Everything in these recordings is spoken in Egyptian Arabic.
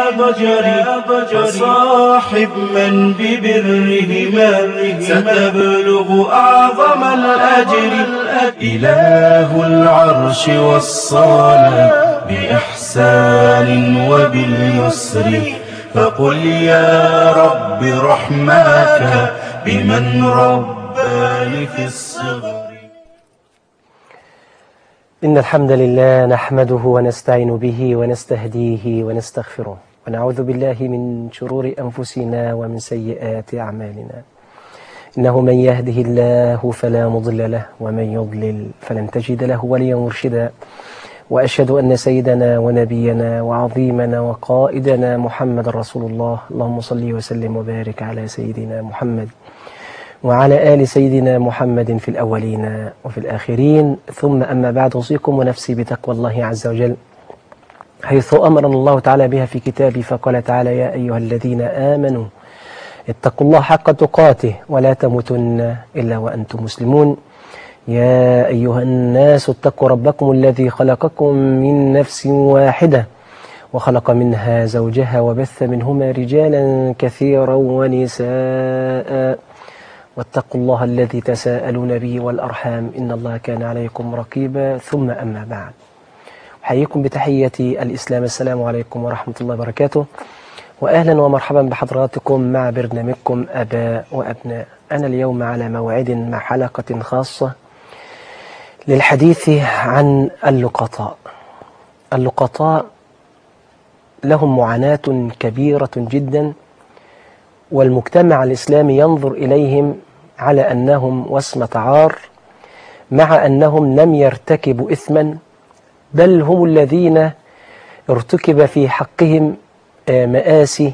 ضجر فصاحب من ببرهما ستبلغ أعظم الأجر إله العرش وصانا بإحسان وباليسر فقل يا رب رحمك بمن رباني في الصغر إن الحمد لله نحمده ونستعين به ونستهديه ونستغفره ونعوذ بالله من شرور أنفسنا ومن سيئات أعمالنا إنه من يهده الله فلا مضل له ومن يضلل فلن تجد له وليا مرشدا وأشهد أن سيدنا ونبينا وعظيمنا وقائدنا محمد رسول الله اللهم صل وسلم وبارك على سيدنا محمد وعلى آل سيدنا محمد في الأولين وفي الآخرين ثم أما بعد أوصيكم ونفسي بتقوى الله عز وجل حيث أمرنا الله تعالى بها في كتابه فقال تعالى يا أيها الذين آمنوا اتقوا الله حق تقاته ولا تموتن إلا وأنتم مسلمون يا أيها الناس اتقوا ربكم الذي خلقكم من نفس واحدة وخلق منها زوجها وبث منهما رجالا كثيرا ونساء واتقوا الله الذي تساءلون به والأرحام إن الله كان عليكم رقيبا ثم أما بعد أحييكم بتحية الإسلام السلام عليكم ورحمة الله وبركاته وأهلا ومرحبا بحضراتكم مع برنامجكم أباء وأبناء أنا اليوم على موعد مع حلقة خاصة للحديث عن اللقطاء اللقطاء لهم معاناة كبيرة جدا والمجتمع الإسلامي ينظر إليهم على أنهم وسمة عار مع أنهم لم يرتكبوا إثما بل هم الذين ارتكب في حقهم مآسي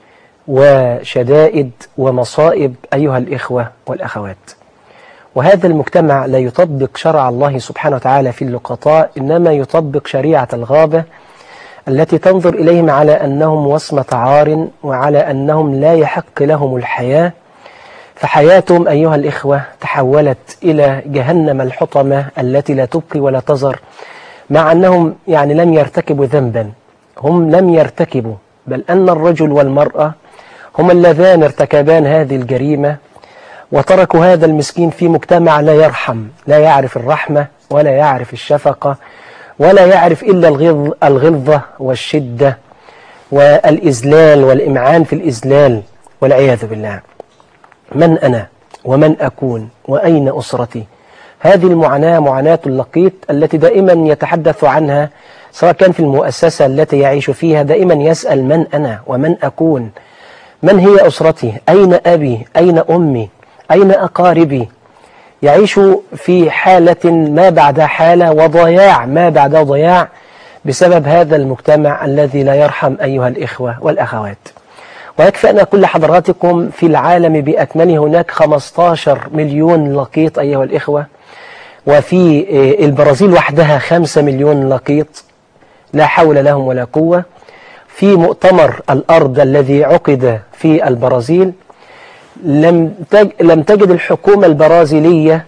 وشدائد ومصائب أيها الإخوة والأخوات وهذا المجتمع لا يطبق شرع الله سبحانه وتعالى في اللقطاء إنما يطبق شريعة الغابة التي تنظر إليهم على أنهم وصمة عار وعلى أنهم لا يحق لهم الحياة فحياتهم أيها الإخوة تحولت إلى جهنم الحطمة التي لا تبقي ولا تزر مع أنهم يعني لم يرتكبوا ذنبا هم لم يرتكبوا بل أن الرجل والمرأة هما اللذان ارتكبان هذه الجريمة وتركوا هذا المسكين في مجتمع لا يرحم لا يعرف الرحمة ولا يعرف الشفقة ولا يعرف إلا الغلظ الغلظة والشدة والإزلال والإمعان في الإزلال والعياذ بالله من أنا ومن أكون وأين أسرتي هذه المعاناة معاناة اللقيط التي دائما يتحدث عنها سواء كان في المؤسسة التي يعيش فيها دائما يسأل من أنا ومن أكون من هي أسرتي أين أبي أين أمي أين أقاربي يعيش في حالة ما بعد حالة وضياع ما بعد ضياع بسبب هذا المجتمع الذي لا يرحم أيها الإخوة والأخوات ويكفي أن أقول لحضراتكم في العالم بأكمله هناك 15 مليون لقيط أيها الإخوة وفي البرازيل وحدها 5 مليون لقيط لا حول لهم ولا قوة في مؤتمر الأرض الذي عقد في البرازيل لم لم تجد الحكومة البرازيلية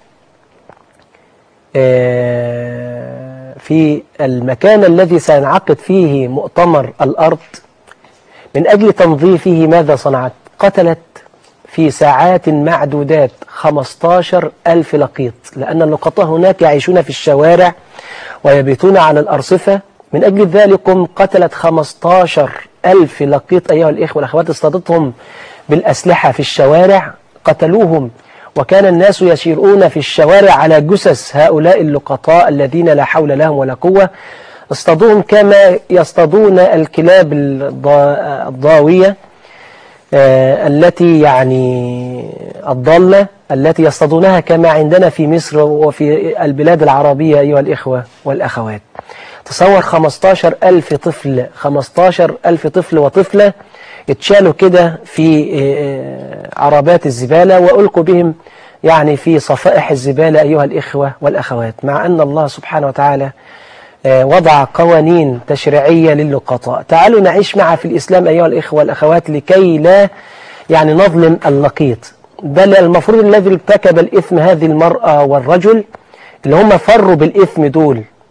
في المكان الذي سينعقد فيه مؤتمر الأرض من أجل تنظيفه ماذا صنعت قتلت في ساعات معدودات 15 ألف لقيط لأن اللقطاء هناك يعيشون في الشوارع ويبيتون على الأرصفة من أجل ذلك قتلت 15 ألف لقيط أيها الإخوة والأخوات اصطادتهم بالأسلحة في الشوارع قتلوهم وكان الناس يسيرون في الشوارع على جثث هؤلاء اللقطاء الذين لا حول لهم ولا قوة اصطادوهم كما يصطادون الكلاب الضاوية التي يعني الضالة التي يصطادونها كما عندنا في مصر وفي البلاد العربية أيها الإخوة والأخوات تصور 15 ألف طفل 15 ألف طفل وطفلة اتشالوا كده في عربات الزبالة وألقوا بهم يعني في صفائح الزبالة أيها الإخوة والأخوات مع أن الله سبحانه وتعالى وضع قوانين تشريعية للقطاء تعالوا نعيش معها في الإسلام أيها الإخوة والأخوات لكي لا يعني نظلم اللقيط بل المفروض الذي ارتكب الإثم هذه المرأة والرجل اللي هم فروا بالإثم دول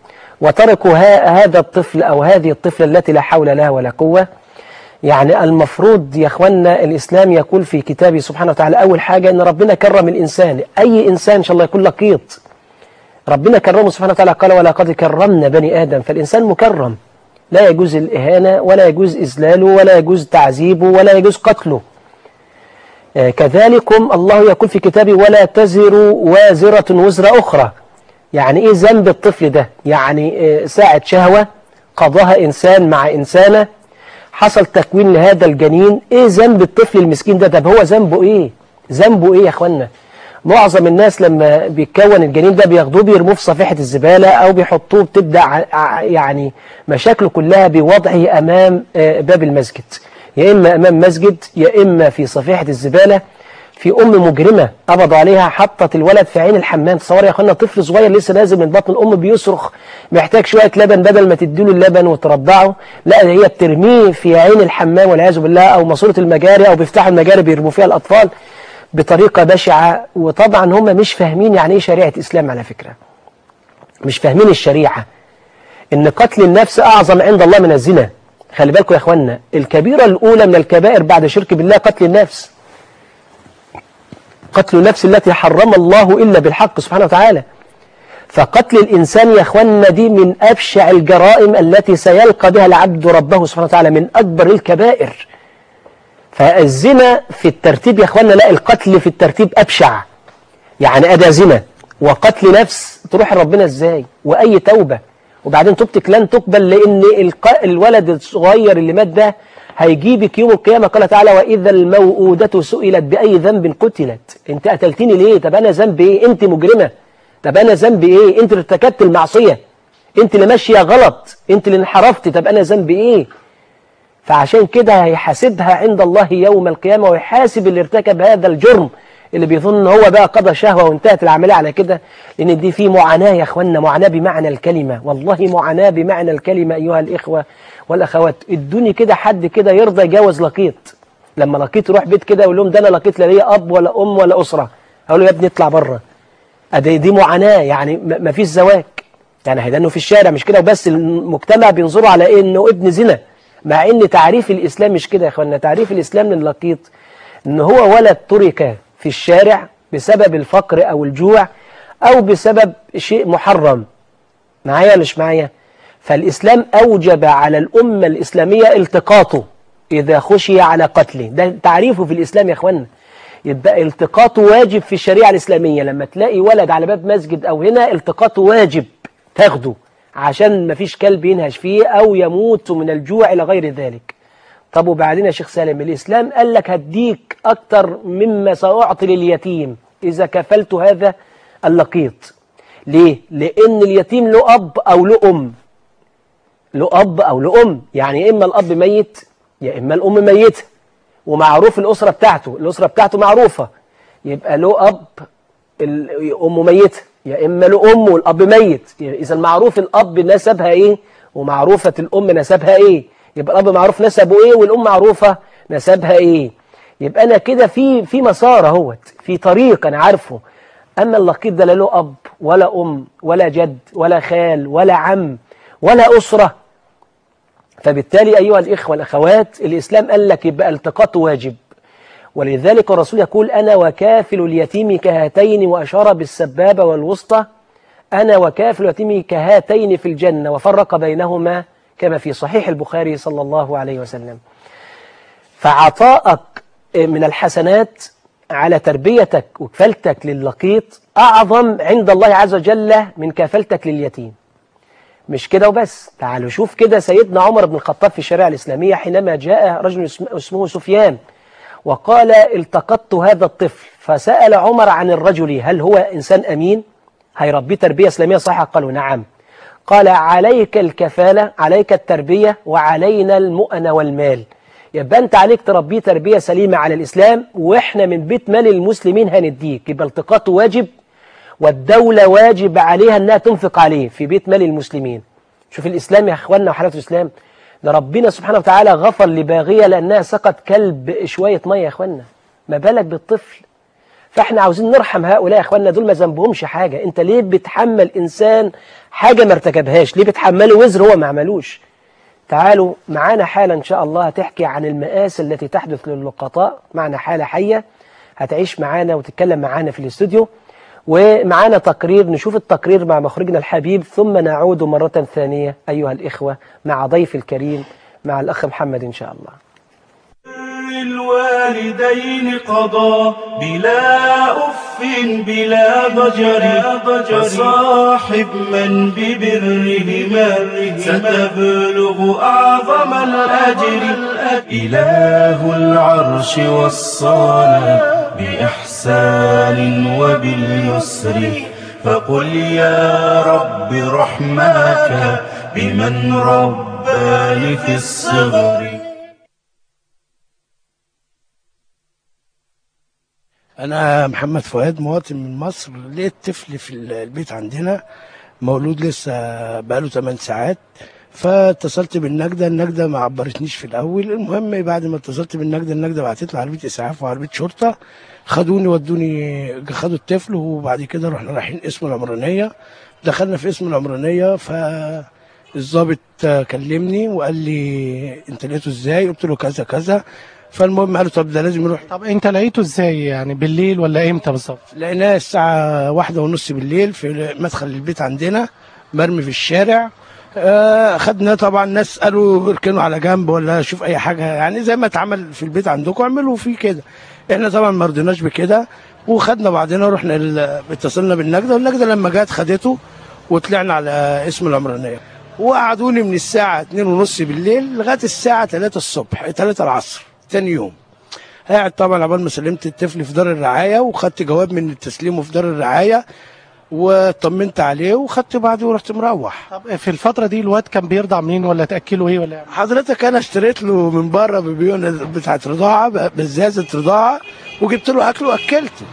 وتركوا هذا الطفل أو هذه الطفلة التي لا حول لها ولا قوة يعني المفروض يا اخوانا الإسلام يقول في كتابه سبحانه وتعالى أول حاجة أن ربنا كرم الإنسان أي إنسان إن شاء الله يكون لقيط ربنا كرمه سبحانه وتعالى قال ولقد كرمنا بني آدم فالإنسان مكرم لا يجوز الإهانة ولا يجوز إذلاله ولا يجوز تعذيبه ولا يجوز قتله آه كذلكم الله يقول في كتابه ولا تزر وازرة وزر أخرى يعني إيه ذنب الطفل ده يعني آه ساعة شهوة قضاها إنسان مع إنسانة حصل تكوين لهذا الجنين إيه ذنب الطفل المسكين ده طب هو ذنبه إيه ذنبه إيه يا أخوانا معظم الناس لما بيتكون الجنين ده بياخدوه بيرموه في صفيحة الزبالة أو بيحطوه بتبدأ يعني مشاكله كلها بوضعه أمام باب المسجد يا إما أمام مسجد يا إما في صفيحة الزبالة في أم مجرمة قبضوا عليها حطت الولد في عين الحمام تصور يا أخوانا طفل صغير لسه نازل من بطن الأم بيصرخ محتاج شوية لبن بدل ما تديله اللبن وترضعه لا هي بترميه في عين الحمام والعياذ بالله أو ماسورة المجاري أو بيفتحوا المجاري بيرموا فيها الأطفال بطريقة بشعة وطبعا هم مش فاهمين يعني ايه شريعة إسلام على فكرة مش فاهمين الشريعة إن قتل النفس أعظم عند الله من الزنا خلي بالكم يا أخوانا الكبيرة الأولى من الكبائر بعد شرك بالله قتل النفس قتل النفس التي حرم الله إلا بالحق سبحانه وتعالى فقتل الإنسان يا أخوانا دي من أبشع الجرائم التي سيلقى بها العبد ربه سبحانه وتعالى من أكبر الكبائر فالزنا في الترتيب يا اخوانا لا القتل في الترتيب أبشع يعني أدا زنا وقتل نفس تروح ربنا ازاي وأي توبة وبعدين توبتك لن تقبل لأن الولد الصغير اللي مات ده هيجيبك يوم القيامة قال تعالى وإذا الموءودة سئلت بأي ذنب قتلت انت قتلتني ليه طب أنا ذنبي ايه انت مجرمة طب أنا ذنبي ايه انت اللي ارتكبت المعصية انت اللي ماشية غلط انت اللي انحرفت طب أنا ذنبي ايه فعشان كده هيحاسبها عند الله يوم القيامة ويحاسب اللي ارتكب هذا الجرم اللي بيظن ان هو بقى قضى شهوة وانتهت العملية على كده لان دي في معاناة يا اخوانا معاناة بمعنى الكلمة والله معاناة بمعنى الكلمة ايها الاخوة والاخوات ادوني كده حد كده يرضى يجاوز لقيط لما لقيط يروح بيت كده يقول لهم ده انا لقيت لا ليا اب ولا ام ولا اسرة اقول له يا ابني اطلع بره ادي دي معاناة يعني ما فيش زواج يعني هيدانه في الشارع مش كده وبس المجتمع بينظروا على ايه انه ابن زنا مع ان تعريف الإسلام مش كده يا اخوانا تعريف الإسلام للقيط ان هو ولد ترك في الشارع بسبب الفقر أو الجوع أو بسبب شيء محرم معايا مش معايا فالإسلام أوجب على الأمة الإسلامية التقاطه إذا خشي على قتله ده تعريفه في الإسلام يا اخوانا يبقى التقاطه واجب في الشريعة الإسلامية لما تلاقي ولد على باب مسجد أو هنا التقاطه واجب تاخده عشان ما فيش كلب ينهش فيه أو يموت من الجوع إلى غير ذلك طب وبعدين يا شيخ سالم الإسلام قال لك هديك أكتر مما سأعطي لليتيم إذا كفلت هذا اللقيط ليه؟ لأن اليتيم له أب أو له أم له أب أو له أم يعني إما الأب ميت يا إما الأم ميتة ومعروف الأسرة بتاعته الأسرة بتاعته معروفة يبقى له أب أمه ميتة يا إما له أم والأب ميت إذا معروف الأب نسبها إيه ومعروفة الأم نسبها إيه يبقى الأب معروف نسبه إيه والأم معروفة نسبها إيه يبقى أنا كده في في مسار اهوت في طريق أنا عارفه أما اللقيط ده لا له أب ولا أم ولا جد ولا خال ولا عم ولا أسرة فبالتالي أيها الإخوة والأخوات الإسلام قال لك يبقى التقاط واجب ولذلك الرسول يقول أنا وكافل اليتيم كهاتين وأشار بالسبابة والوسطى أنا وكافل اليتيم كهاتين في الجنة وفرق بينهما كما في صحيح البخاري صلى الله عليه وسلم فعطاءك من الحسنات على تربيتك وكفلتك للقيط أعظم عند الله عز وجل من كفلتك لليتيم مش كده وبس تعالوا شوف كده سيدنا عمر بن الخطاب في الشريعة الإسلامية حينما جاء رجل اسمه سفيان وقال التقطت هذا الطفل فسأل عمر عن الرجل هل هو إنسان أمين هيربيه تربية إسلامية صحيحة قالوا نعم قال عليك الكفالة عليك التربية وعلينا المؤن والمال يبقى أنت عليك تربيه تربية سليمة على الإسلام وإحنا من بيت مال المسلمين هنديك يبقى التقاطه واجب والدولة واجب عليها أنها تنفق عليه في بيت مال المسلمين شوف الإسلام يا أخواننا وحالات الإسلام ده ربنا سبحانه وتعالى غفر لباغية لأنها سقط كلب شوية مية يا أخوانا ما بالك بالطفل فاحنا عاوزين نرحم هؤلاء يا اخواننا دول ما ذنبهمش حاجة انت ليه بتحمل انسان حاجة ما ارتكبهاش ليه بتحمله وزر هو ما عملوش تعالوا معانا حالة ان شاء الله هتحكي عن المآسي التي تحدث للقطاء معنا حالة حية هتعيش معانا وتتكلم معانا في الاستوديو ومعانا تقرير نشوف التقرير مع مخرجنا الحبيب ثم نعود مرة ثانية أيها الإخوة مع ضيف الكريم مع الأخ محمد إن شاء الله الوالدين قضى بلا أف بلا ضجر فصاحب من ببرهما ستبلغ أعظم الأجر إله العرش وصانا بإحسان وباليسر فقل يا رب رحمك بمن رباني في الصغر أنا محمد فؤاد مواطن من مصر لقيت طفل في البيت عندنا مولود لسه بقاله 8 ساعات فاتصلت بالنجدة النجدة ما عبرتنيش في الأول المهم بعد ما اتصلت بالنجدة النجدة بعتت لي عربية إسعاف وعربية شرطة خدوني ودوني خدوا الطفل وبعد كده رحنا رايحين اسم العمرانية دخلنا في اسم العمرانية فالظابط كلمني وقال لي انت لقيته ازاي قلت له كذا كذا فالمهم قالوا طب ده لازم نروح طب انت لقيته ازاي يعني بالليل ولا امتى بالظبط لقيناه الساعة واحدة ونص بالليل في مدخل البيت عندنا مرمي في الشارع آه، خدنا طبعا ناس قالوا اركنوا على جنب ولا شوف اي حاجة يعني زي ما اتعمل في البيت عندكم اعملوا فيه كده احنا طبعا ما رضيناش بكده وخدنا بعضنا ورحنا ال- اتصلنا بالنجدة والنجدة لما جت خدته وطلعنا على اسم العمرانية وقعدوني من الساعة اتنين ونص بالليل لغاية الساعة 3 الصبح 3 العصر تاني يوم قاعد طبعا عبال ما سلمت الطفل في دار الرعايه وخدت جواب من تسليمه في دار الرعايه وطمنت عليه وخدت بعده ورحت مروح طب في الفترة دي الواد كان بيرضع منين ولا تأكله ايه ولا حضرتك انا اشتريت له من بره ببيون بتاعت رضاعه بزازه رضاعه وجبت له اكل واكلته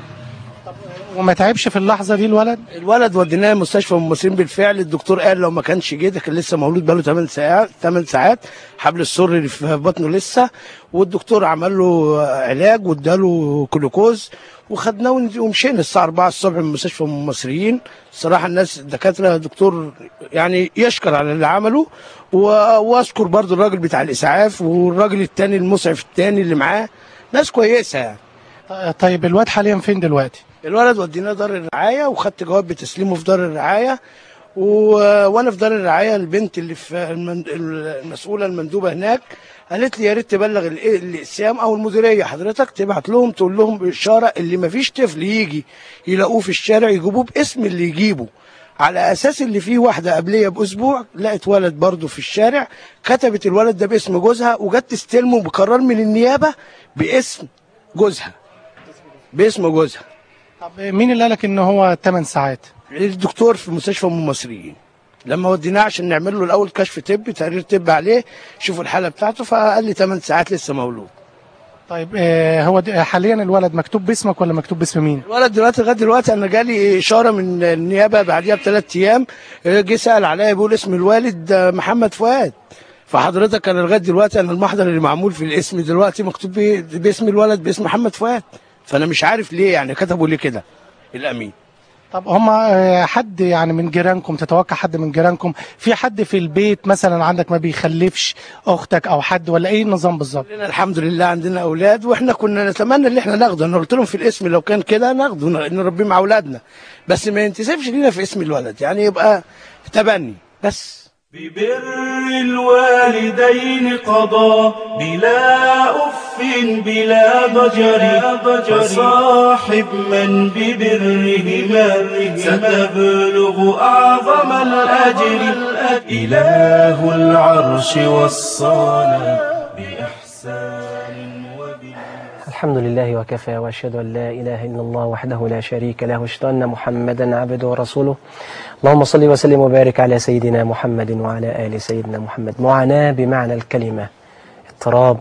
وما تعبش في اللحظة دي الولد الولد وديناه مستشفى الممثلين بالفعل الدكتور قال لو ما كانش جه ده كان لسه مولود بقاله 8 ساعات 8 ساعات حبل السر اللي في بطنه لسه والدكتور عمل له علاج واداله جلوكوز وخدناه ون- ومشينا الساعه 4 الصبح من مستشفى المصريين الصراحه الناس الدكاتره دكتور يعني يشكر على اللي عمله و- واذكر برضو الراجل بتاع الاسعاف والراجل التاني المسعف التاني اللي معاه ناس كويسه يعني طيب الواد حاليا فين دلوقتي الولد وديناه دار الرعايه وخدت جواب بتسليمه في دار الرعايه و... وانا في دار الرعايه البنت اللي في المن... المسؤوله المندوبه هناك قالت لي يا ريت تبلغ الإيه- الاقسام او المديريه حضرتك تبعت لهم تقول لهم باشاره اللي ما فيش طفل يجي يلاقوه في الشارع يجيبوه باسم اللي يجيبه على اساس اللي فيه واحده قبليه باسبوع لقت ولد برضه في الشارع كتبت الولد ده باسم جوزها وجت تستلمه بقرار من النيابه باسم جوزها باسم جوزها طب مين اللي قالك ان هو 8 ساعات الدكتور في مستشفى ام المصريين لما وديناه عشان نعمل له الاول كشف طبي تقرير طبي عليه شوفوا الحاله بتاعته فقال لي 8 ساعات لسه مولود طيب آه هو د- حاليا الولد مكتوب باسمك ولا مكتوب باسم مين الولد دلوقتي لغايه دلوقتي انا جالي اشاره من النيابه بعديها بثلاث ايام جه سال عليا بيقول اسم الوالد آه، محمد فؤاد فحضرتك انا لغايه دلوقتي انا المحضر اللي معمول في الاسم دلوقتي مكتوب بيه- باسم الولد باسم محمد فؤاد فانا مش عارف ليه يعني كتبوا ليه كده الامين طب هما آه، حد يعني من جيرانكم تتوقع حد من جيرانكم في حد في البيت مثلا عندك ما بيخلفش اختك او حد ولا ايه النظام بالظبط كلنا الحمد لله عندنا اولاد واحنا كنا نتمنى ان احنا ناخده انا قلت لهم في الاسم لو كان كده ناخده نربيه مع اولادنا بس ما ينتسبش لينا في اسم الولد يعني يبقى تبني بس ببر الوالدين قضى بلا أف بلا ضجر فصاحب من ببرهما ستبلغ أعظم الأجر إله العرش وصانا بإحسان وبالله الحمد لله وكفى واشهد ان لا اله الا الله وحده لا شريك له واشهد ان محمدا عبده ورسوله اللهم صل وسلم وبارك على سيدنا محمد وعلى ال سيدنا محمد معاناه بمعنى الكلمه اضطراب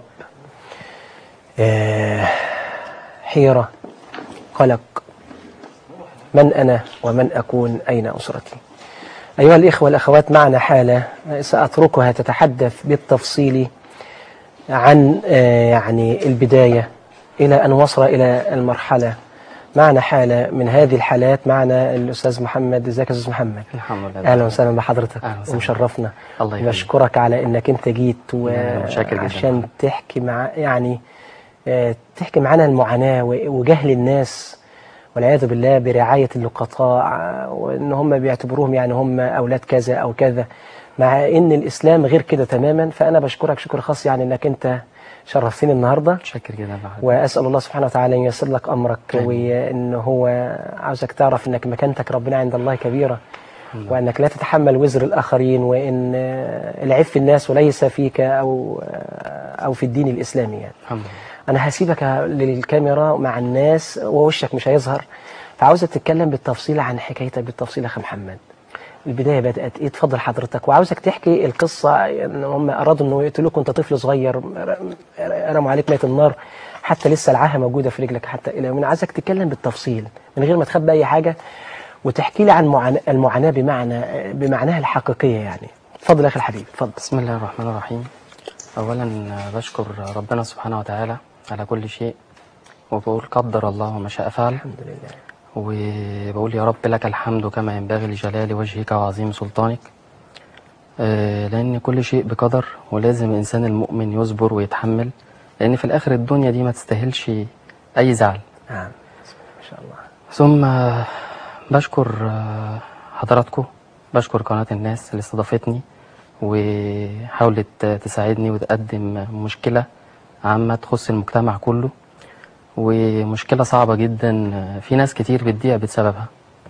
آه، حيره قلق من انا ومن اكون اين اسرتي ايها الاخوه والاخوات معنا حاله ساتركها تتحدث بالتفصيل عن آه، يعني البداية إلى أن وصل إلى المرحلة معنا حالة من هذه الحالات معنا الأستاذ محمد ازيك يا أستاذ محمد الحمد لله أهلا وسهلا بحضرتك أهلا وسهلا. ومشرفنا الله يخليك. بشكرك على إنك أنت جيت أنا متشكر جداً. وعشان تحكي مع يعني آه، تحكي معانا المعاناة و- وجهل الناس والعياذ بالله برعاية اللقطاء آه، وإن هم بيعتبروهم يعني هم أولاد كذا أو كذا مع إن الإسلام غير كده تماما فأنا بشكرك شكر خاص يعني إنك أنت شرفتني النهارده متشكر جدا بحضرتك واسال الله سبحانه وتعالى ان ييسر لك امرك آمين. وان هو عاوزك تعرف انك مكانتك ربنا عند الله كبيره وانك لا تتحمل وزر الاخرين وان آه، العيب في الناس وليس فيك او آه، او في الدين الاسلامي يعني الحمد لله انا هسيبك للكاميرا مع الناس ووشك مش هيظهر فعاوزك تتكلم بالتفصيل عن حكايتك بالتفصيل يا اخي محمد البدايه بدات ايه اتفضل حضرتك وعاوزك تحكي القصه ان هم ارادوا انه يقتلوك وانت طفل صغير ر- رموا عليك ميه النار حتى لسه العاهه موجوده في رجلك حتى الى يومنا عايزك تتكلم بالتفصيل من غير ما تخبي اي حاجه وتحكي لي عن معاناة المعاناه بمعنى بمعناها الحقيقيه يعني اتفضل يا اخي الحبيب اتفضل بسم الله الرحمن الرحيم أولا آه، بشكر ربنا سبحانه وتعالى على كل شيء وبقول قدر الله وما شاء فعل الحمد لله وبقول يا رب لك الحمد كما ينبغي لجلال وجهك وعظيم سلطانك آه، لأن كل شيء بقدر ولازم الإنسان المؤمن يصبر ويتحمل لأن في الآخر الدنيا دي ما تستاهلش أي زعل نعم ما شاء الله ثم آه، بشكر آه، حضراتكم بشكر قناة الناس اللي استضافتني وحاولت آه، تساعدني وتقدم مشكلة عامة تخص المجتمع كله ومشكلة صعبة جدا آه، في ناس كتير بتضيع بسببها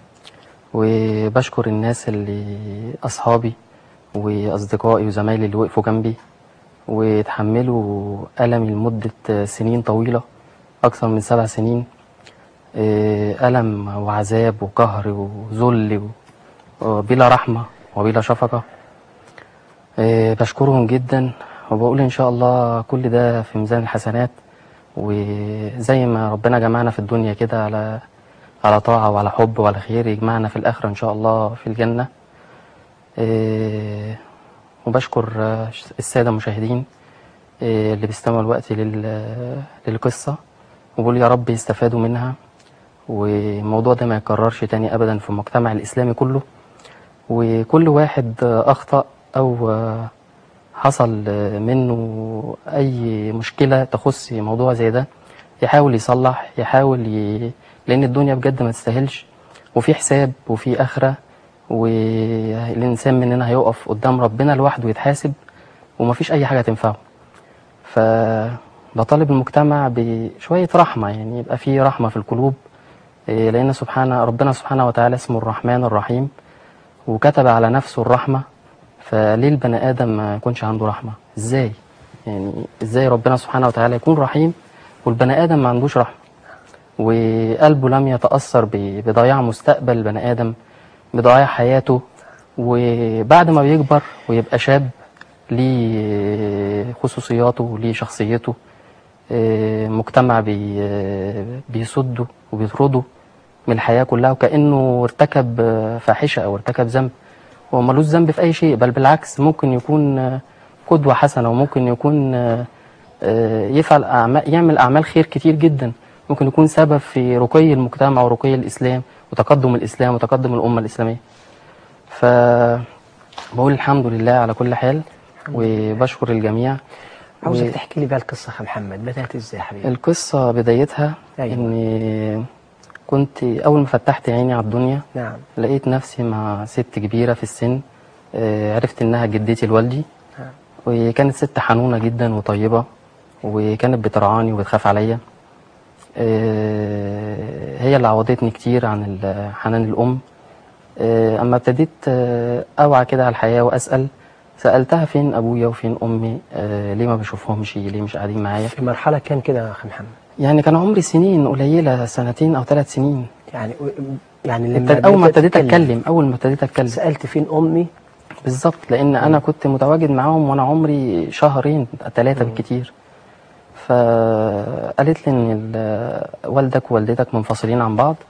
وبشكر الناس اللي أصحابي وأصدقائي وزمايلي اللي وقفوا جنبي وتحملوا ألمي لمدة سنين طويلة أكثر من سبع سنين آه، ألم وعذاب وقهر وذل و- وبلا رحمة وبلا شفقة آه، بشكرهم جدا وبقول إن شاء الله كل ده في ميزان الحسنات وزي ما ربنا جمعنا في الدنيا كده على على طاعة وعلى حب وعلى خير يجمعنا في الآخرة إن شاء الله في الجنة آه، وبشكر آه، السادة المشاهدين آه، اللي بيستمعوا الوقت لل- للقصة وبقول يا رب يستفادوا منها والموضوع ده ما يكررش تاني أبدا في المجتمع الإسلامي كله وكل واحد آه، أخطأ أو آه، حصل آه، منه أي مشكلة تخص موضوع زي ده يحاول يصلح يحاول ي... لأن الدنيا بجد ما تستاهلش وفي حساب وفي آخرة والإنسان مننا هيقف قدام ربنا لوحده يتحاسب ومفيش أي حاجة تنفعه فبطالب المجتمع بشوية رحمة يعني يبقى في رحمة في القلوب إيه، لأن سبحانه ربنا سبحانه وتعالى اسمه الرحمن الرحيم وكتب على نفسه الرحمة فليه البني آدم ما يكونش عنده رحمة إزاي يعني إزاي ربنا سبحانه وتعالى يكون رحيم والبني آدم ما عندوش رحمة وقلبه لم يتأثر ب- بضياع مستقبل البني آدم بضياع حياته وبعد ما بيكبر ويبقى شاب ليه خصوصياته وليه شخصيته آه، مجتمع بي آه، بيصده وبيطرده من الحياة كلها وكأنه ارتكب آه، فاحشة أو ارتكب ذنب هو ملوش ذنب في أي شيء بل بالعكس ممكن يكون آه، قدوة حسنة وممكن يكون آه، آه، يفعل أعمال يعمل أعمال خير كتير جدا ممكن يكون سبب في رقي المجتمع ورقي الإسلام وتقدم الإسلام وتقدم الأمة الإسلامية فبقول الحمد لله على كل حال وبشكر الجميع عاوزك و- تحكي لي بقى القصه يا اخي محمد بدات ازاي يا حبيبي القصة بدايتها أيوة. إني كنت أول ما فتحت عيني على الدنيا نعم لقيت نفسي مع ست كبيرة في السن آه، عرفت إنها جدتي لوالدي نعم. وكانت ست حنونة جدا وطيبة وكانت بترعاني وبتخاف عليا آه، هي اللي عوضتني كتير عن ال- حنان الأم آه، أما ابتديت آه، أوعى كده على الحياة وأسأل سألتها فين أبويا وفين أمي آه، ليه ما بشوفهمش ليه مش قاعدين معايا في مرحله كام كده يا اخي محمد يعني كان عمري سنين قليلة سنتين أو ثلاث سنين يعني يعني لما ابتد... أول ما بدأت ابتديت تتكلم، أتكلم أول ما ابتديت أتكلم سالت فين امي بالظبط لأن أنا كنت متواجد معاهم وأنا عمري شهرين ثلاثة بالكتير فقالت لي إن ال- والدك ووالدتك منفصلين عن بعض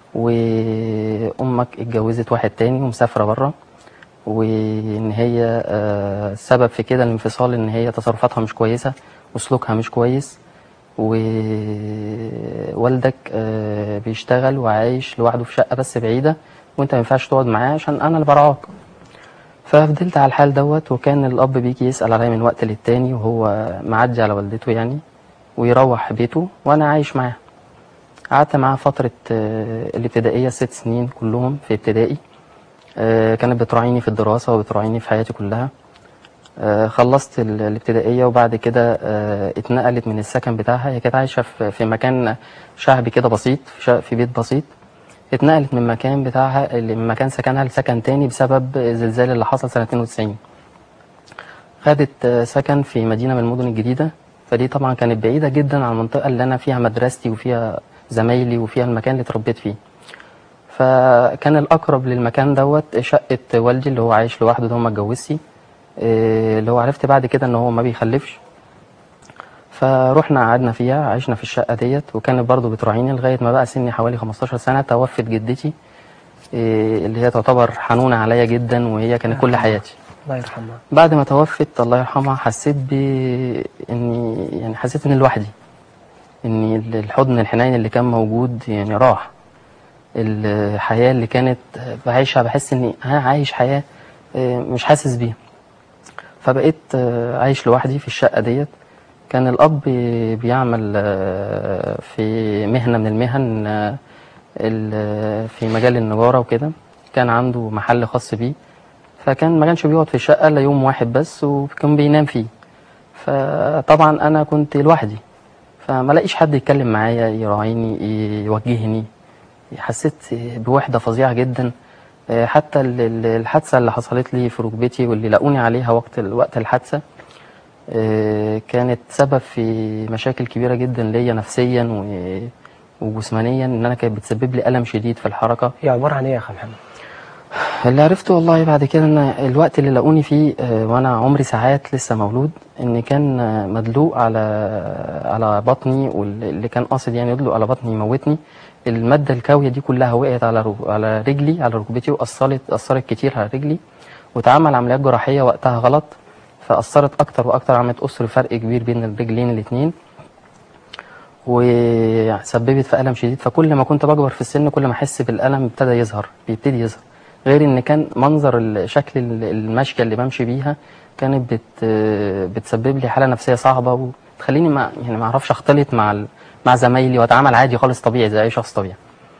وأمك اتجوزت واحد تاني ومسافرة بره وإن هي آه، السبب في كده الانفصال إن هي تصرفاتها مش كويسة وسلوكها مش كويس ووالدك آه، بيشتغل وعايش لوحده في شقة بس بعيدة وانت ما ينفعش تقعد معاه عشان انا اللي برعاك ففضلت على الحال دوت وكان الاب بيجي يسأل عليا من وقت للتاني وهو معدي على والدته يعني ويروح بيته وانا عايش معاه قعدت معاه فترة آه، الابتدائية ست سنين كلهم في ابتدائي آه، كانت بتراعيني في الدراسة وبتراعيني في حياتي كلها آه، خلصت ال- الابتدائية وبعد كده آه، اتنقلت من السكن بتاعها هي كانت عايشة في في مكان شعبي كده بسيط في شا- في بيت بسيط اتنقلت من مكان بتاعها اللي من مكان سكنها لسكن تاني بسبب الزلزال اللي حصل سنة 92 خدت آه، سكن في مدينة من المدن الجديدة فدي طبعا كانت بعيدة جدا عن المنطقة اللي أنا فيها مدرستي وفيها زمايلي وفيها المكان اللي اتربيت فيه فكان الأقرب للمكان دوت شقة والدي اللي هو عايش لوحده ده هو ما اتجوزش إيه، اللي هو عرفت بعد كده ان هو ما بيخلفش فروحنا قعدنا فيها عشنا في الشقة ديت وكانت برضو بتراعيني لغاية ما بقى سني حوالي 15 سنة توفت جدتي إيه، اللي هي تعتبر حنونة عليا جدا وهي كانت كل حياتي الله يرحمها بعد ما توفت الله يرحمها حسيت ب اني يعني حسيت اني لوحدي ان الحضن الحنين اللي كان موجود يعني راح الحياة اللي كانت بعيشها بحس اني ها عايش حياة آه، مش حاسس بيها فبقيت آه، عايش لوحدي في الشقة ديت كان الأب بيعمل آه، في مهنة من المهن آه، ال- في مجال النجارة وكده كان عنده محل خاص بيه فكان ما كانش بيقعد في الشقة إلا يوم واحد بس وكان بينام فيه فطبعا أنا كنت لوحدي فما لاقيش حد يتكلم معايا يراعيني يوجهني حسيت بوحدة فظيعة جدا آه، حتى ال- ال- الحادثة اللي حصلت لي في ركبتي واللي لاقوني عليها وقت وقت الحادثة آه، كانت سبب في مشاكل كبيرة جدا ليا نفسيا و- وجسمانيا ان انا كانت بتسبب لي ألم شديد في الحركة هي عبارة عن ايه يا اخي محمد؟ اللي عرفته والله بعد كده ان الوقت اللي لاقوني فيه آه، وانا عمري ساعات لسه مولود ان كان آه، مدلوق على على بطني واللي كان قاصد يعني يدلق على بطني يموتني الماده الكاويه دي كلها وقعت على رو- على رجلي على ركبتي واثرت اثرت كتير على رجلي واتعمل عمليات جراحيه وقتها غلط فاثرت اكتر واكتر عملت اسر فرق كبير بين الرجلين الاثنين وسببت في ألم شديد فكل ما كنت بكبر في السن كل ما أحس بالألم ابتدى يظهر بيبتدي يظهر غير إن كان منظر ال- شكل ال- المشية اللي بمشي بيها كانت بت بتسبب لي حالة نفسية صعبة وتخليني ما يعني ما أعرفش أختلط مع ال- مع زمايلي وأتعامل عادي خالص طبيعي زي أي شخص طبيعي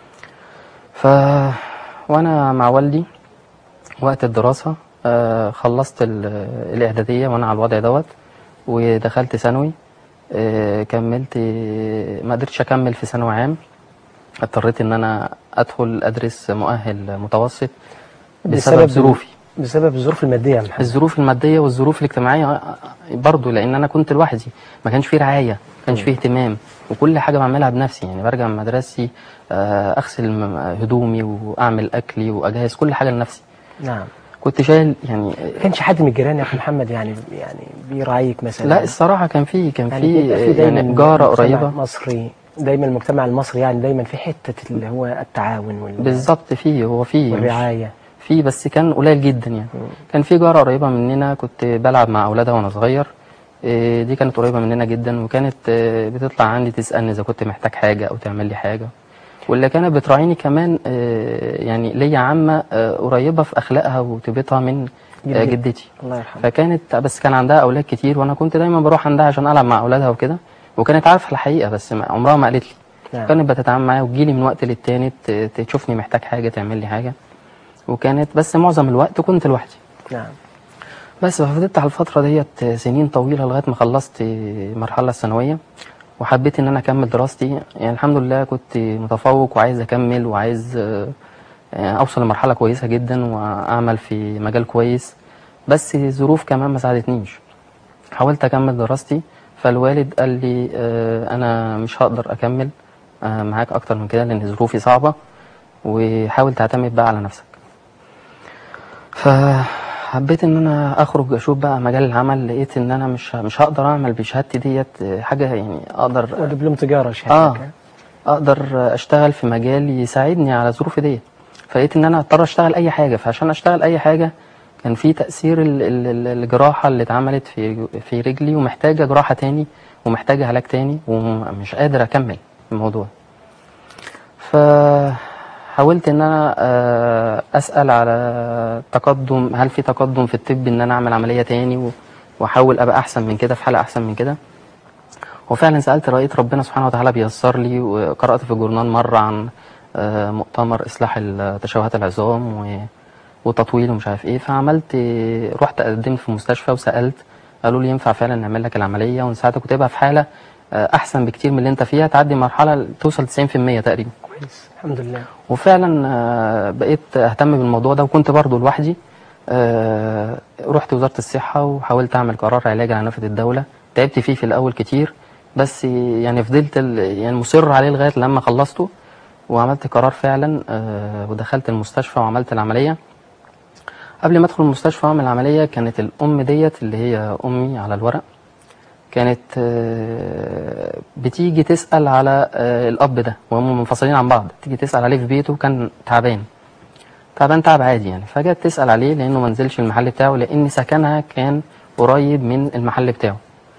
ف وأنا مع والدي وقت الدراسة آه، خلصت ال- الإعدادية وأنا على الوضع دوت ودخلت ثانوي آه، كملت ما قدرتش أكمل في ثانوي عام اضطريت إن أنا أدخل أدرس مؤهل متوسط بسبب ظروفي بسبب الظروف المادية يا محمد الظروف المادية والظروف الاجتماعية برضو لأن أنا كنت لوحدي ما كانش فيه رعاية ما كانش فيه اهتمام وكل حاجة بعملها بنفسي يعني برجع من مدرستي آه، أغسل م- هدومي وأعمل أكلي وأجهز كل حاجة لنفسي نعم كنت شايل يعني ما كانش حد من الجيران يا اخي محمد يعني يعني بيراعيك مثلا لا الصراحة كان في كان يعني في بيبقى في دايما يعني جارة المجتمع قريبة المصري دايما المجتمع المصري يعني دايما في حتة اللي هو التعاون وال- بالظبط فيه هو فيه مش- والرعاية في بس كان قليل جدا يعني كان في جارة قريبة مننا كنت بلعب مع أولادها وأنا صغير إيه، دي كانت قريبة مننا جدا وكانت آه، بتطلع عندي تسألني إذا كنت محتاج حاجة أو تعمل لي حاجة واللي كانت بتراعيني كمان آه، يعني ليا عمة آه، قريبة في أخلاقها وطيبتها من آه، جدتي. جدتي الله يرحمه فكانت بس كان عندها أولاد كتير وأنا كنت دايما بروح عندها عشان ألعب مع أولادها وكده وكانت عارفة الحقيقة بس ما- عمرها ما قالت لي نعم. كانت بتتعامل معايا وتجيلي من وقت للتاني ت- ت- تشوفني محتاج حاجة تعمل لي حاجة وكانت بس معظم الوقت كنت لوحدي نعم بس ففضلت على الفترة ديت سنين طويلة لغاية ما خلصت المرحلة الثانوية وحبيت إن أنا أكمل دراستي يعني الحمد لله كنت متفوق وعايز أكمل وعايز آه، آه، أوصل لمرحلة كويسة جدا وأعمل في مجال كويس بس الظروف كمان ما ساعدتنيش حاولت أكمل دراستي فالوالد قال لي آه، أنا مش هقدر أكمل آه، معاك أكتر من كده لأن ظروفي صعبة وحاول تعتمد بقى على نفسك فحبيت ان انا اخرج اشوف بقى مجال العمل لقيت ان انا مش مش هقدر اعمل بشهادتي ديت حاجه يعني اقدر ودبلوم تجارة اه شهادتك اقدر اشتغل في مجال يساعدني على ظروفي ديت فلقيت ان انا اضطر اشتغل اي حاجه فعشان اشتغل اي حاجه كان في تأثير ال- ال- ال- الجراحة اللي اتعملت في في رجلي ومحتاجة جراحة تاني ومحتاجة علاج تاني ومش قادر أكمل الموضوع فحاولت إن أنا آه، أسأل على تقدم هل في تقدم في الطب إن أنا أعمل عملية تاني و- وأحاول أبقى أحسن من كده في حالة أحسن من كده وفعلا سألت لقيت ربنا سبحانه وتعالى بيسر لي وقرأت في الجورنال مرة عن آه، مؤتمر إصلاح ال- تشوهات العظام و- وتطويل ومش عارف إيه فعملت رحت قدمت في مستشفى وسألت قالوا لي ينفع فعلا نعمل لك العملية ونساعدك وتبقى في حالة آه، أحسن بكتير من اللي أنت فيها تعدي مرحلة توصل 90% تقريبا كويس الحمد لله وفعلا آه، بقيت اهتم بالموضوع ده وكنت برضو لوحدي آه، رحت وزارة الصحة وحاولت اعمل قرار علاج على نفقة الدولة تعبت فيه في الاول كتير بس يعني فضلت ال- يعني مصر عليه لغاية لما خلصته وعملت قرار فعلا آه، ودخلت المستشفى وعملت العملية قبل ما ادخل المستشفى واعمل العملية كانت الام ديت اللي هي امي على الورق كانت آه، بتيجي تسأل على آه، الأب ده وهم منفصلين عن بعض تيجي تسأل عليه في بيته كان تعبان تعبان تعب عادي يعني فجت تسأل عليه لأنه ما نزلش المحل بتاعه لأن سكنها كان قريب من المحل بتاعه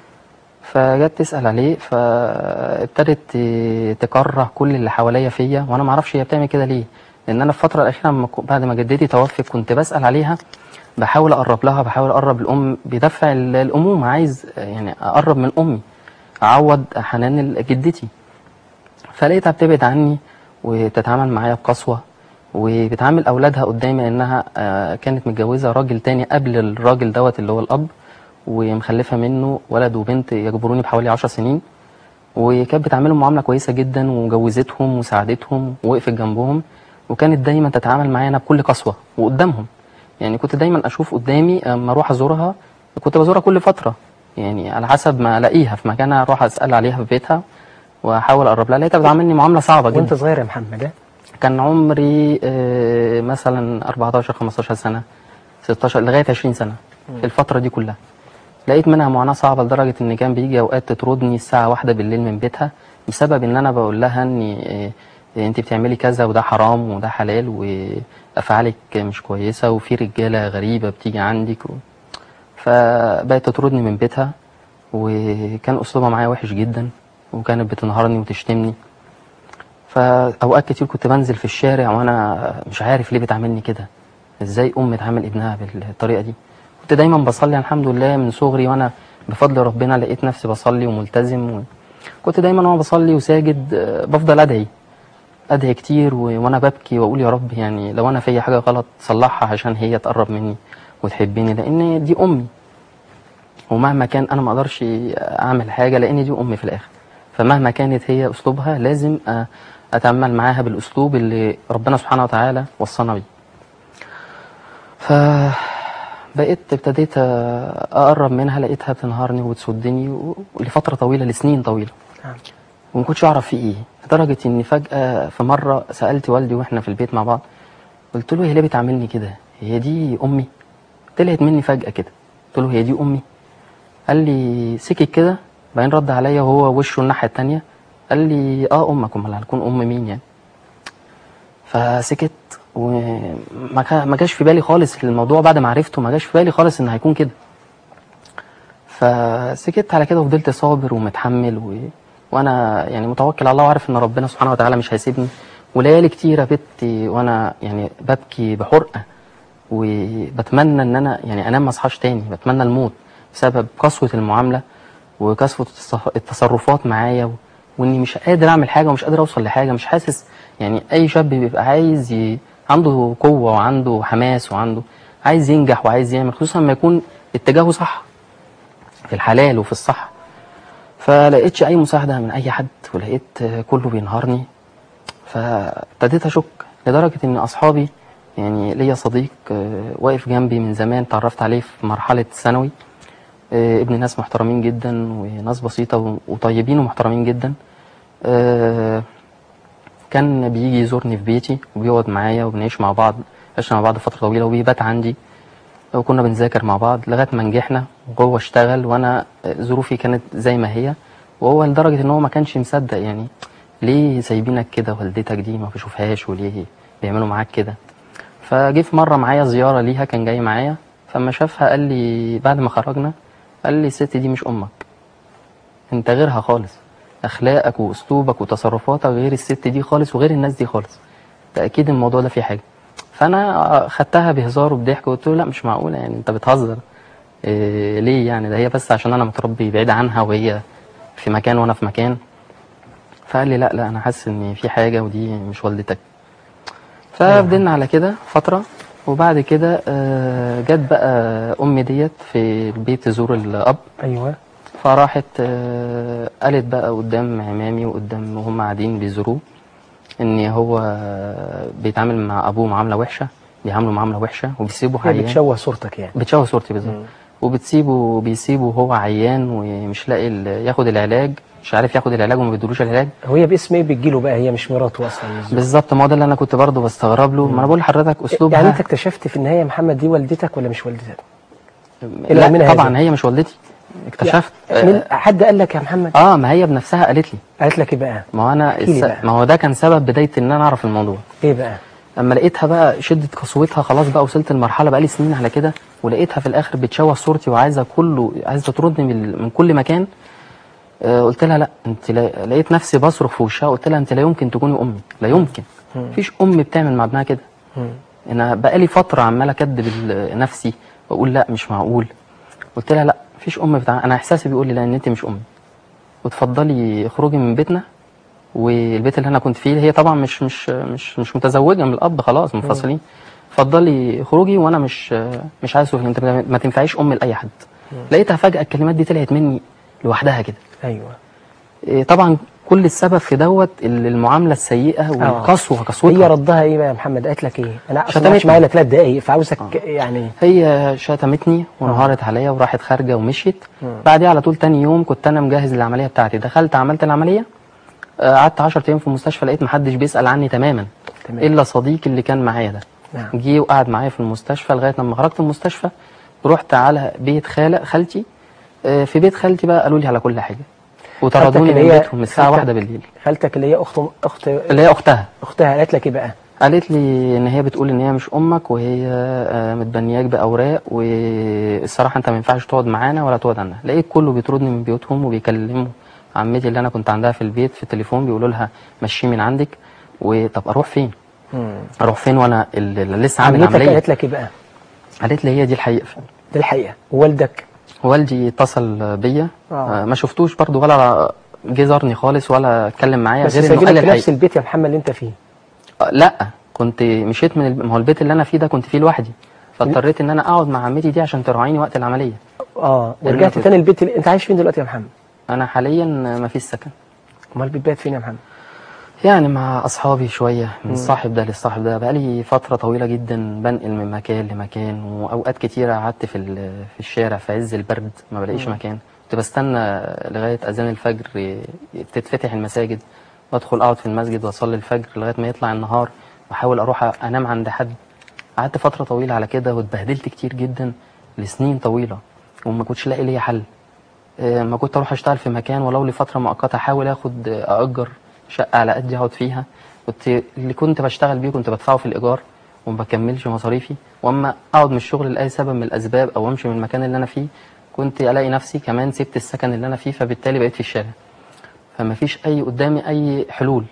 فجت تسأل عليه فابتدت ت- تكره كل اللي حواليا فيا وأنا ما أعرفش هي بتعمل كده ليه لأن أنا في الفترة الأخيرة لما كو- بعد ما جدتي توفت كنت بسأل عليها بحاول أقرب لها بحاول أقرب الأم بدفع ال- الأمومة عايز يعني أقرب من أمي أعوض حنان ال- جدتي فلقيتها بتبعد عني وتتعامل معايا بقسوة وبتعامل أولادها قدامي إنها آه، كانت متجوزة راجل تاني قبل الراجل دوت اللي هو الأب ومخلفة منه ولد وبنت يكبروني بحوالي عشر سنين وكانت بتعاملهم معاملة كويسة جدا وجوزتهم وساعدتهم ووقفت جنبهم وكانت دايما تتعامل معايا أنا بكل قسوة وقدامهم يعني كنت دايما أشوف قدامي أما أروح أزورها كنت بزورها كل فترة يعني على حسب ما ألاقيها في مكانها أروح أسأل عليها في بيتها وأحاول أقرب لها لقيتها بتعاملني معاملة صعبة وانت جدا صغير يا محمد ها؟ كان عمري آه، مثلا 14 15 سنة 16 لغاية 20 سنة في الفترة دي كلها لقيت منها معاناة صعبة لدرجة إن كان بيجي أوقات تطردني الساعة واحدة بالليل من بيتها بسبب إن أنا بقول لها إن آه، أنت بتعملي كذا وده حرام وده حلال وأفعالك مش كويسة وفي رجالة غريبة بتيجي عندك و... فبقت تطردني من بيتها وكان أسلوبها معايا وحش جدا وكانت بتنهارني وتشتمني فاوقات كتير كنت بنزل في الشارع وانا مش عارف ليه بتعاملني كده ازاي ام تعامل ابنها بالطريقه دي كنت دايما بصلي الحمد لله من صغري وانا بفضل ربنا لقيت نفسي بصلي وملتزم و... كنت دايما وانا بصلي وساجد آه، بفضل ادعي ادعي كتير و... وانا ببكي واقول يا رب يعني لو انا فيا حاجه غلط صلحها عشان هي تقرب مني وتحبني لان دي امي ومهما كان انا ما اقدرش اعمل حاجه لان دي امي في الاخر فمهما كانت هي اسلوبها لازم أ- اتعامل معاها بالاسلوب اللي ربنا سبحانه وتعالى وصانا بيه فبقيت ابتديت اقرب منها لقيتها بتنهارني وبتسدني و- ولفتره طويله لسنين طويله نعم. وما كنتش اعرف في ايه لدرجه اني فجاه في مره سالت والدي واحنا في البيت مع بعض قلت له هي ليه بتعاملني كده هي دي امي طلعت مني فجاه كده قلت له هي دي امي قال لي سكت كده بعدين رد عليا وهو وشه الناحيه التانية قال لي اه امك امال هتكون ام مين يعني فسكت وما كا- ما جاش في بالي خالص الموضوع بعد ما عرفته ما جاش في بالي خالص ان هيكون كده فسكت على كده وفضلت صابر ومتحمل و... وانا يعني متوكل على الله وعارف ان ربنا سبحانه وتعالى مش هيسيبني وليالي كتيره بت وانا يعني ببكي بحرقه وبتمنى ان انا يعني انام ما اصحاش تاني بتمنى الموت بسبب قسوه المعامله وقسوه التص- التصرفات معايا و... واني مش قادر اعمل حاجه ومش قادر اوصل لحاجه مش حاسس يعني اي شاب بيبقى عايز ي... عنده قوه وعنده حماس وعنده عايز ينجح وعايز يعمل خصوصا لما يكون اتجاهه صح في الحلال وفي الصح فلقيتش اي مساعده من اي حد ولقيت آه، كله بينهارني فابتديت اشك لدرجه ان اصحابي يعني ليا صديق آه، واقف جنبي من زمان تعرفت عليه في مرحله الثانوي آه، ابن ناس محترمين جدا وناس بسيطه و- وطيبين ومحترمين جدا آه، كان بيجي يزورني في بيتي وبيقعد معايا وبنعيش مع بعض عشنا مع بعض فتره طويله وبيبات عندي وكنا بنذاكر مع بعض لغايه ما نجحنا وهو اشتغل وانا ظروفي كانت زي ما هي وهو لدرجه ان هو ما كانش مصدق يعني ليه سايبينك كده والدتك دي ما بشوفهاش وليه بيعملوا معاك كده فجه في مره معايا زياره ليها كان جاي معايا فلما شافها قال لي بعد ما خرجنا قال لي الست دي مش امك انت غيرها خالص اخلاقك واسلوبك وتصرفاتك غير الست دي خالص وغير الناس دي خالص ده اكيد الموضوع ده فيه حاجه فانا خدتها بهزار وبضحك وقلت له لا مش معقوله يعني انت بتهزر إيه ليه يعني ده هي بس عشان انا متربي بعيد عنها وهي في مكان وانا في مكان فقال لي لا لا انا حاسس ان في حاجه ودي مش والدتك ففضلنا على كده فتره وبعد كده آه، جت بقى امي ديت في البيت تزور الاب ايوه فراحت آه، قالت بقى قدام عمامي وقدام وهم قاعدين بيزوروه ان هو آه، بيتعامل مع ابوه معامله وحشه بيعامله معامله وحشه وبيسيبه هي عيان بتشوه صورتك يعني بتشوه صورتي بالظبط وبتسيبه بيسيبه وهو عيان ومش لاقي ال- ياخد العلاج مش عارف ياخد العلاج وما بيدولوش العلاج هي باسم ايه بتجيله بقى هي مش مراته اصلا الزوج. بالظبط ما هو ده اللي انا كنت برضه بستغرب له ما انا بقول لحضرتك اسلوبها يعني انت اكتشفت في النهايه يا محمد دي والدتك ولا مش والدتك؟ إلى لا يومنا طبعا هذا. هي مش والدتي اكتشفت من حد قال لك يا محمد اه ما هي بنفسها قالت لي قالت لك ايه بقى؟ ما هو انا احكي لي الس... بقى. ما هو ده كان سبب بدايه ان انا اعرف الموضوع ايه بقى؟ اما لقيتها بقى شده قسوتها خلاص بقى وصلت لمرحله بقى لي سنين على كده ولقيتها في الاخر بتشوه صورتي وعايزه كله عايزه تطردني من, من كل مكان آه قلت لها لا انت لا... لقيت نفسي بصرخ في وشها قلت لها انت لا يمكن تكوني امي لا يمكن مفيش ام بتعمل مع ابنها كده انا بقالي فتره عمال اكدب ال- نفسي واقول لا مش معقول قلت لها لا مفيش ام بتاع انا احساسي بيقول لي لا ان انت مش امي وتفضلي اخرجي من بيتنا والبيت اللي انا كنت فيه هي طبعا مش مش مش مش متزوجه من الاب خلاص منفصلين اتفضلي اخرجي وانا مش مش عايز أخرج. انت ما تنفعيش ام لاي حد لقيتها فجاه الكلمات دي طلعت مني لوحدها كده ايوه إيه طبعا كل السبب في دوت ال- المعامله السيئه والقسوه هي قسوتها ردها ايه بقى يا محمد؟ قالت لك ايه؟ انا اصلا شتمتني. مش معايا ثلاث دقايق فعاوزك يعني هي شتمتني وانهارت عليا وراحت خارجه ومشيت بعدها على طول تاني يوم كنت انا مجهز للعمليه بتاعتي دخلت عملت العمليه آه، قعدت 10 ايام في المستشفى لقيت محدش بيسال عني تماما تمام. الا صديقي اللي كان معايا ده نعم. جه وقعد معايا في المستشفى لغايه لما خرجت من المستشفى رحت على بيت خالة خالتي آه، في بيت خالتي بقى قالوا لي على كل حاجه وطردوني اللي من هي بيتهم الساعه خالتك- واحدة بالليل خالتك اللي هي اخت اخت اللي هي اختها اختها قالت لك ايه بقى؟ قالت لي ان هي بتقول ان هي مش امك وهي آه، متبنياك باوراق والصراحه انت ما ينفعش تقعد معانا ولا تقعد عندنا لقيت كله بيطردني من بيوتهم وبيكلموا عمتي اللي انا كنت عندها في البيت في التليفون بيقولوا لها مشي من عندك وطب اروح فين اروح فين وانا اللي لسه عامل عمتك عمليه قالت لك ايه بقى؟ قالت لي هي دي الحقيقه فعلا دي الحقيقه والدك والدي اتصل بيا آه. آه، ما شفتوش برضو ولا جه زارني خالص ولا اتكلم معايا بس غير انه قال سايبينك لي في نفس الحقيقه البيت يا محمد اللي انت فيه آه، لا كنت مشيت من الب... ما هو البيت اللي انا فيه ده كنت فيه لوحدي فاضطريت ان انا اقعد مع عمتي دي عشان تراعيني وقت العمليه اه لأن ورجعت كنت- تاني البيت اللي... انت عايش فين دلوقتي يا محمد؟ انا حاليا ما فيش سكن امال بتبات فين يا محمد؟ يعني مع اصحابي شويه من الصاحب ده للصاحب ده بقالي فتره طويله جدا بنقل من مكان لمكان واوقات كتيره قعدت في ال- في الشارع في عز البرد ما بلاقيش مكان كنت بستنى لغايه اذان الفجر ي- تتفتح المساجد وادخل اقعد في المسجد واصلي الفجر لغايه ما يطلع النهار واحاول اروح انام عند حد قعدت فتره طويله على كده واتبهدلت كتير جدا لسنين طويله وما كنتش لاقي ليا حل آه، ما كنت اروح اشتغل في مكان ولو لفتره مؤقته احاول اخد آه، اجر شقه على قدي اقعد فيها كنت اللي كنت بشتغل بيه كنت بدفعه في الايجار وما بكملش مصاريفي واما اقعد من الشغل لاي سبب من الاسباب او امشي من المكان اللي انا فيه كنت الاقي نفسي كمان سبت السكن اللي انا فيه فبالتالي بقيت في الشارع فما فيش اي قدامي اي حلول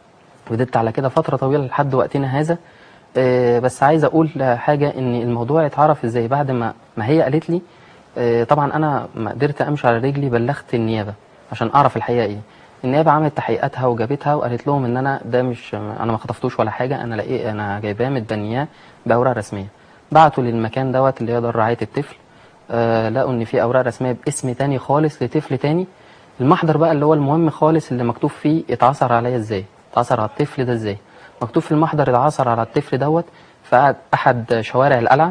فضلت على كده فتره طويله لحد وقتنا هذا آه، بس عايز اقول حاجه ان الموضوع اتعرف ازاي بعد ما ما هي قالت لي آه، طبعا انا ما قدرت امشي على رجلي بلغت النيابه عشان اعرف الحقيقه ايه النيابه عملت تحقيقاتها وجابتها وقالت لهم ان انا ده مش انا ما خطفتوش ولا حاجه انا لاقيه انا جايباه متبنياه باوراق رسميه بعتوا للمكان دوت اللي هي دار رعايه الطفل آه لقوا ان في اوراق رسميه باسم تاني خالص لطفل تاني المحضر بقى اللي هو المهم خالص اللي مكتوب فيه اتعثر عليا ازاي اتعثر على الطفل ده ازاي مكتوب في المحضر اتعثر على الطفل دوت في احد شوارع القلعه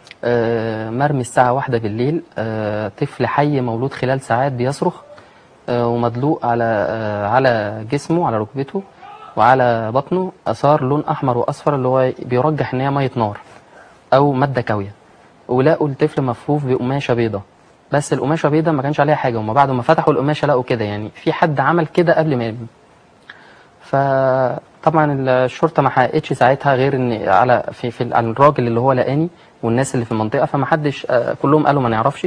آه، مرمي الساعة واحدة بالليل آه، طفل حي مولود خلال ساعات بيصرخ آه، ومدلوق على آه، على جسمه على ركبته وعلى بطنه آثار لون أحمر وأصفر اللي هو بيرجح إن هي مية نار أو مادة كاوية ولقوا الطفل مفروف بقماشة بيضة بس القماشة بيضة ما كانش عليها حاجة وما بعد ما فتحوا القماشة لقوا كده يعني في حد عمل كده قبل ما يرمي فطبعا الشرطه ما حققتش ساعتها غير ان على في, في على الراجل اللي هو لقاني والناس اللي في المنطقه فما حدش آه، كلهم قالوا ما نعرفش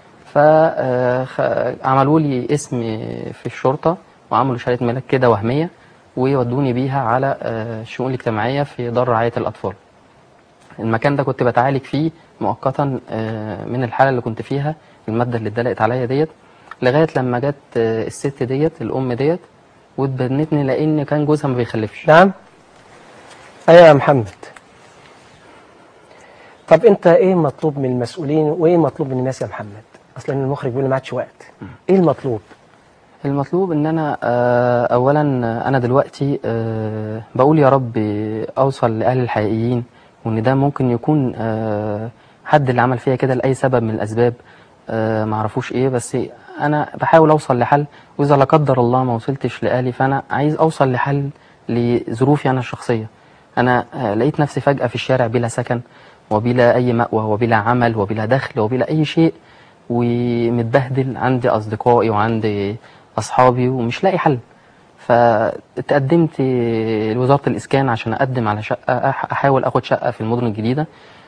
فعملوا لي اسم في الشرطه وعملوا شهاده ميلاد كده وهميه وودوني بيها على آه، الشؤون الاجتماعيه في دار رعايه الاطفال المكان ده كنت بتعالج فيه مؤقتا آه، من الحاله اللي كنت فيها الماده اللي اتدلقت عليا ديت لغايه لما جت آه، الست ديت الام ديت واتبنتني لان كان جوزها ما بيخلفش نعم ايوه يا محمد طب انت ايه مطلوب من المسؤولين وايه مطلوب من الناس يا محمد اصلا المخرج بيقول لي ما عادش وقت ايه المطلوب المطلوب ان انا آه، اولا انا دلوقتي آه، بقول يا رب اوصل لاهل الحقيقيين وان ده ممكن يكون آه، حد اللي عمل فيا كده لاي سبب من الاسباب آه، معرفوش ايه بس انا بحاول اوصل لحل واذا لا قدر الله ما وصلتش لاهلي فانا عايز اوصل لحل لظروفي انا الشخصيه انا آه، لقيت نفسي فجاه في الشارع بلا سكن وبلا اي مأوى وبلا عمل وبلا دخل وبلا اي شيء ومتبهدل عندي اصدقائي وعندي اصحابي ومش لاقي حل فتقدمت لوزاره الاسكان عشان اقدم على شقه أح- احاول اخد شقه في المدن الجديده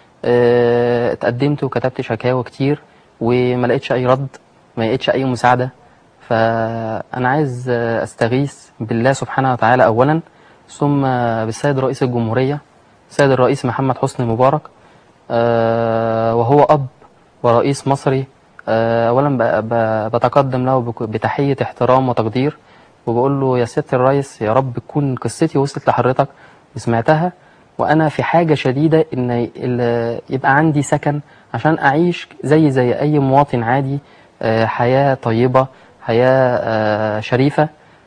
آه، اتقدمت وكتبت شكاوى كتير وما لقيتش اي رد ما لقيتش اي مساعده فانا عايز آه، استغيث بالله سبحانه وتعالى اولا ثم بالسيد رئيس الجمهوريه السيد الرئيس محمد حسني مبارك آه، وهو اب ورئيس مصري آه، اولا ب- ب- بتقدم له بك- بتحيه احترام وتقدير وبقول له يا سياده الرئيس يا رب تكون قصتي وصلت لحضرتك وسمعتها وانا في حاجه شديده ان ال- يبقى عندي سكن عشان اعيش زي زي اي مواطن عادي آه، حياه طيبه حياه آه، شريفه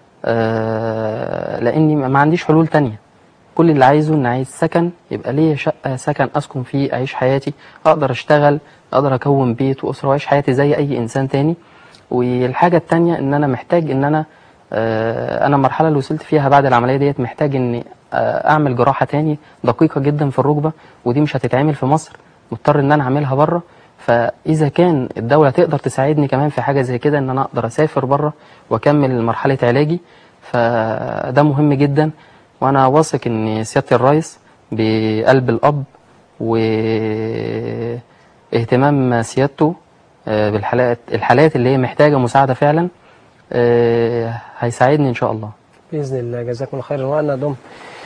آه، لاني ما عنديش حلول تانية كل اللي عايزه ان عايز سكن يبقى ليا شقه سكن اسكن فيه اعيش حياتي اقدر اشتغل اقدر اكون بيت واسره واعيش حياتي زي اي انسان تاني والحاجه التانية ان انا محتاج ان انا آه، انا المرحله اللي وصلت فيها بعد العمليه ديت محتاج اني آه، اعمل جراحه تاني دقيقه جدا في الركبه ودي مش هتتعمل في مصر مضطر ان انا اعملها بره فاذا كان الدوله تقدر تساعدني كمان في حاجه زي كده ان انا اقدر اسافر بره واكمل مرحله علاجي فده مهم جدا وانا واثق ان سياده الرئيس بقلب الاب واهتمام سيادته آه، بالحالات الحالات اللي هي محتاجه مساعده فعلا آه، هيساعدني ان شاء الله باذن الله جزاكم الله خيرا وانا ضم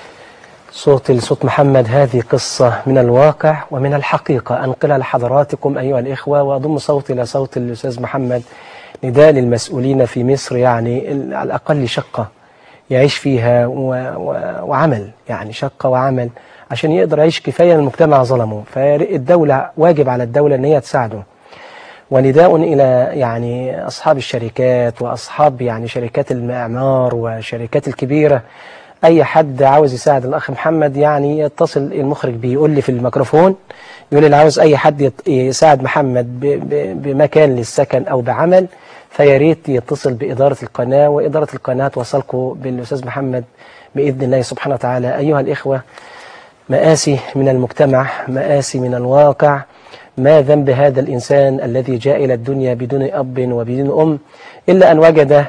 صوت لصوت محمد هذه قصة من الواقع ومن الحقيقة أنقلها لحضراتكم أيها الإخوة وأضم صوتي إلى صوت الأستاذ محمد نداء للمسؤولين في مصر يعني ال- على الأقل شقة يعيش فيها و و وعمل يعني شقة وعمل عشان يقدر يعيش كفاية المجتمع ظلمه فالدولة واجب على الدولة أن هي تساعده ونداء إلى يعني أصحاب الشركات وأصحاب يعني شركات المعمار وشركات الكبيرة أي حد عاوز يساعد الأخ محمد يعني يتصل المخرج بيقول لي في الميكروفون يقول لي اللي عاوز أي حد يت- يساعد محمد ب- ب- بمكان للسكن أو بعمل فيا ريت يتصل بإدارة القناة وإدارة القناة توصلكم بالأستاذ محمد بإذن الله سبحانه وتعالى أيها الإخوة مآسي من المجتمع مآسي من الواقع ما ذنب هذا الإنسان الذي جاء إلى الدنيا بدون أب وبدون أم إلا أن وجد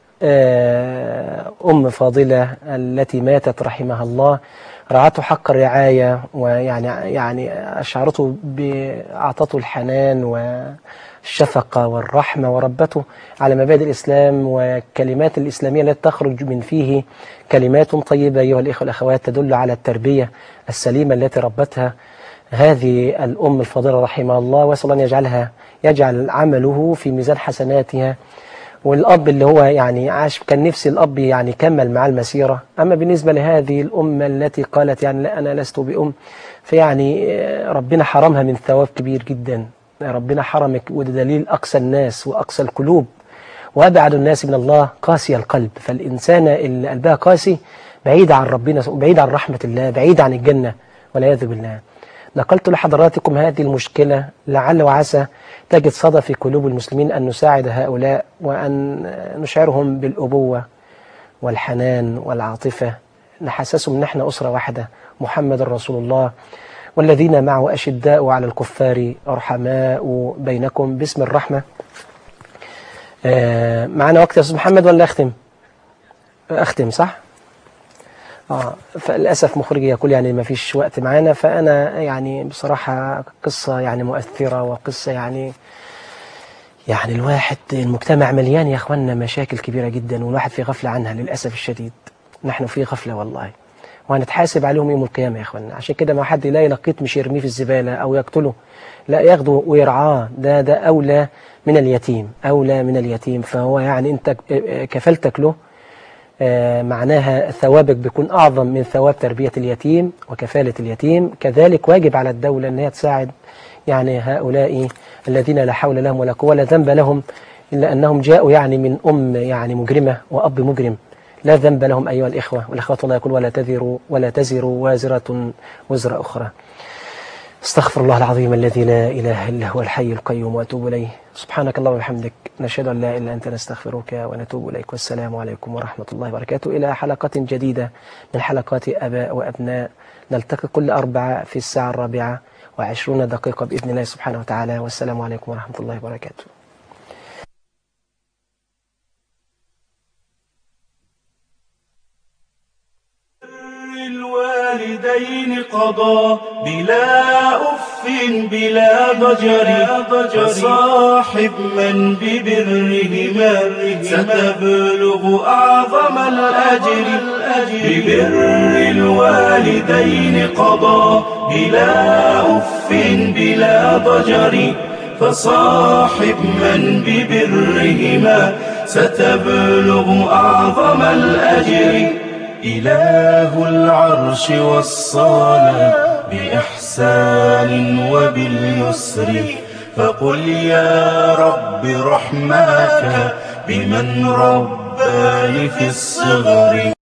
آه، أم فاضلة التي ماتت رحمها الله رعته حق الرعاية ويعني يعني أشعرته ب- أعطته الحنان والشفقة والرحمة وربته على مبادئ الإسلام وكلمات الإسلامية التي تخرج من فيه كلمات طيبة أيها الإخوة والأخوات تدل على التربية السليمة التي ربتها هذه الأم الفاضلة رحمها الله وأسأل أن يجعلها يجعل عمله في ميزان حسناتها والأب اللي هو يعني عاش كان نفسي الأب يعني كمل مع المسيرة أما بالنسبة لهذه الأم التي قالت يعني لا أنا لست بأم فيعني آه، ربنا حرمها من ثواب كبير جدا ربنا حرمك وده دليل أقسى الناس وأقسى القلوب وأبعد الناس من الله قاسي القلب فالإنسانة اللي قلبها قاسي بعيد عن ربنا بعيد عن رحمة الله بعيد عن الجنة والعياذ بالله نقلت لحضراتكم هذه المشكلة لعل وعسى تجد صدى في قلوب المسلمين أن نساعد هؤلاء وأن نشعرهم بالأبوة والحنان والعاطفة نحسسهم ان احنا أسرة واحدة محمد رسول الله والذين معه أشداء على الكفار رحماء بينكم باسم الرحمة آه، معنا وقت يا أستاذ محمد ولا أختم أختم صح اه فللاسف مخرجي يقول يعني ما فيش وقت معانا فانا يعني بصراحه قصه يعني مؤثره وقصه يعني يعني الواحد المجتمع مليان يا اخواننا مشاكل كبيره جدا والواحد في غفله عنها للاسف الشديد نحن في غفله والله وهنتحاسب عليهم يوم القيامه يا اخواننا عشان كده ما حد يلاقي لقيط مش يرميه في الزباله او يقتله لا ياخده ويرعاه ده ده اولى من اليتيم اولى من اليتيم فهو يعني انت كفلتك له آه، معناها ثوابك بيكون أعظم من ثواب تربية اليتيم وكفالة اليتيم كذلك واجب على الدولة أن هي تساعد يعني هؤلاء الذين لا حول لهم ولا قوة ولا ذنب لهم إلا أنهم جاءوا يعني من أم يعني مجرمة وأب مجرم لا ذنب لهم أيها الإخوة والإخوة الله يقول ولا تذروا ولا تزر وازرة وزر أخرى استغفر الله العظيم الذي لا إله إلا هو الحي القيوم وأتوب إليه سبحانك اللهم وبحمدك نشهد أن لا إله إلا أنت نستغفرك ونتوب إليك والسلام عليكم ورحمة الله وبركاته إلى حلقة جديدة من حلقات أباء وأبناء نلتقي كل أربعة في الساعة الرابعة وعشرون دقيقة بإذن الله سبحانه وتعالى والسلام عليكم ورحمة الله وبركاته الوالدين قضى بلا أف بلا ضجر فصاحب من ببرهما ستبلغ أعظم الأجر ببر الوالدين قضى بلا أف بلا ضجر فصاحب من ببرهما ستبلغ أعظم الأجر إله العرش وصانا بإحسان وباليسر فقل يا رب رحمك بمن رباني في الصغر